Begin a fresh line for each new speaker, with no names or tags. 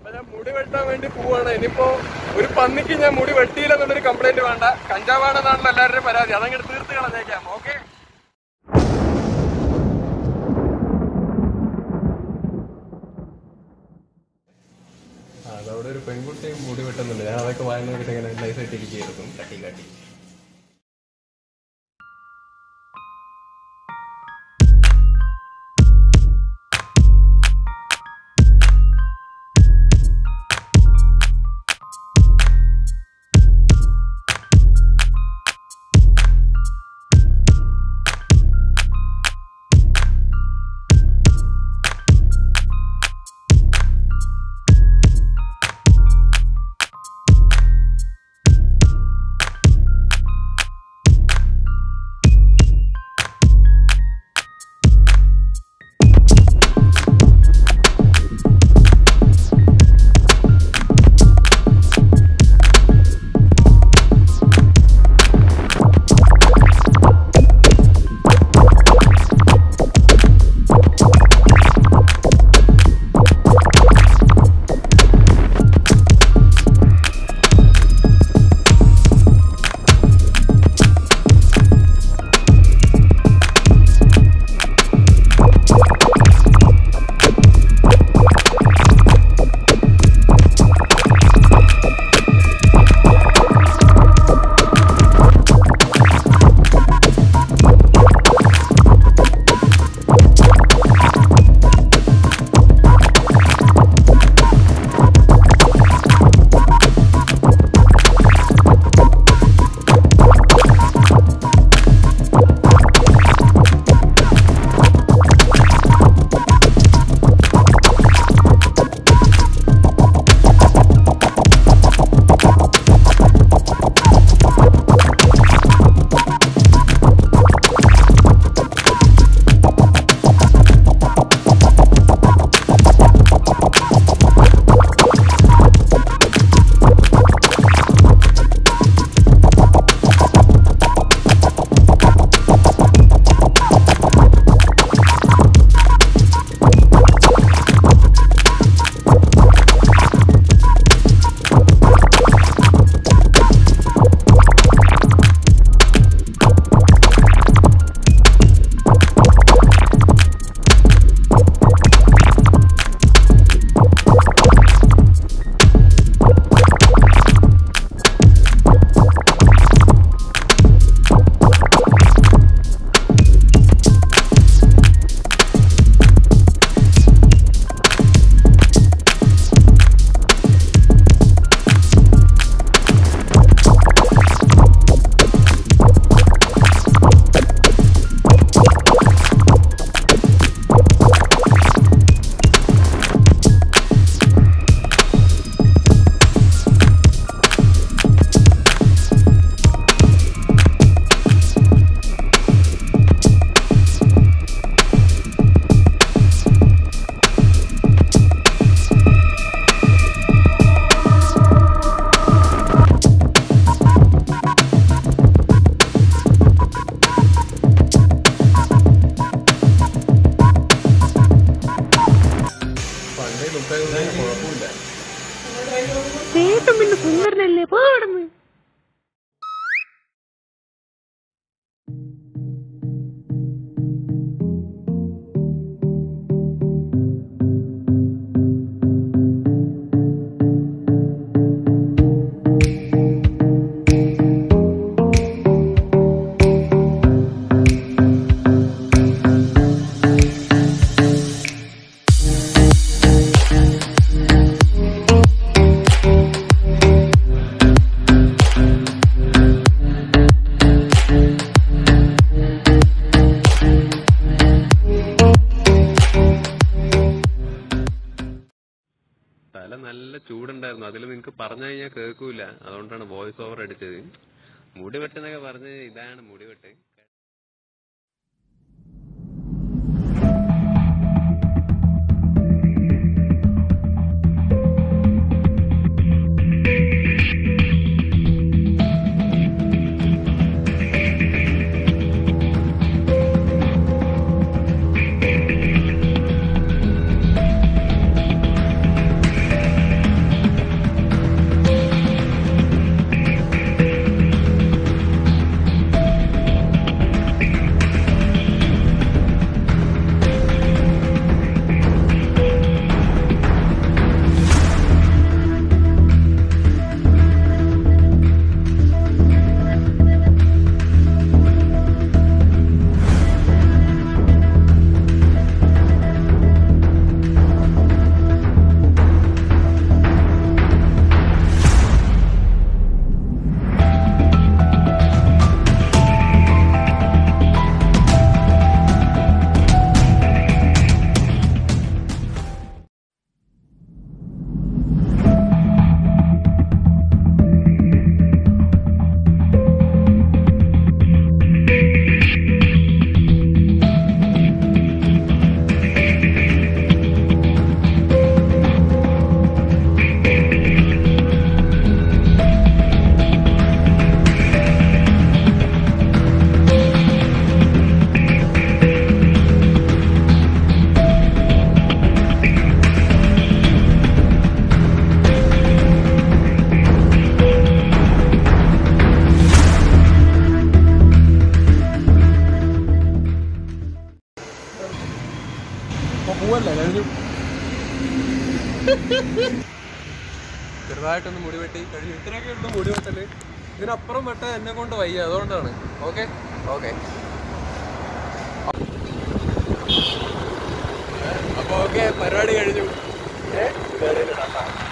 അപ്പൊ ഞാൻ മുടി വെട്ടാൻ വേണ്ടി പോവാണ് ഇനിയിപ്പോ ഒരു പന്നിക്ക് ഞാൻ മുടി വെട്ടിയില്ല എന്നുള്ളൊരു കംപ്ലൈന്റ് വേണ്ട കഞ്ചാവാണെന്നാണല്ലോ എല്ലാവരുടെയും പരാതി അതങ്ങോട്ട് തീർത്ത് കളഞ്ഞേക്കാം ഓക്കെ അതവിടെ ഒരു പെൺകുട്ടിയും മുടി വെട്ടുന്നുണ്ട് ഞാൻ അതൊക്കെ വായന നോക്കിയിട്ട് ഇങ്ങനെ നൈസായിട്ട് ഇരിക്കുകയായിരുന്നു കട്ടി കട്ടി പണ്ടേ ലുക്കായ കുഴപ്പമില്ല
ചേട്ടൻ പിന്നെ സുന്ദരനല്ലേ പോടുന്നു
തല നല്ല ചൂടുണ്ടായിരുന്നു അതിൽ നിനക്ക് പറഞ്ഞു കഴിഞ്ഞാൽ കേൾക്കൂല അതുകൊണ്ടാണ് വോയിസ് ഓവർ അടിച്ചത് മുടി വെട്ടെന്നൊക്കെ പറഞ്ഞ് ഇതാണ് മുടി വെട്ട്
ചെറുതായിട്ടൊന്ന് മുടി വെട്ടി കഴിഞ്ഞു ഇത്രയൊക്കെ ഉള്ളൂ മുടി വെട്ടല് ഇതിനപ്പുറം വെട്ടാൻ എന്നെ കൊണ്ട് വയ്യ അതുകൊണ്ടാണ് ഓക്കെ ഓക്കെ അപ്പൊ ഓക്കെ പരിപാടി കഴിഞ്ഞു ഏ?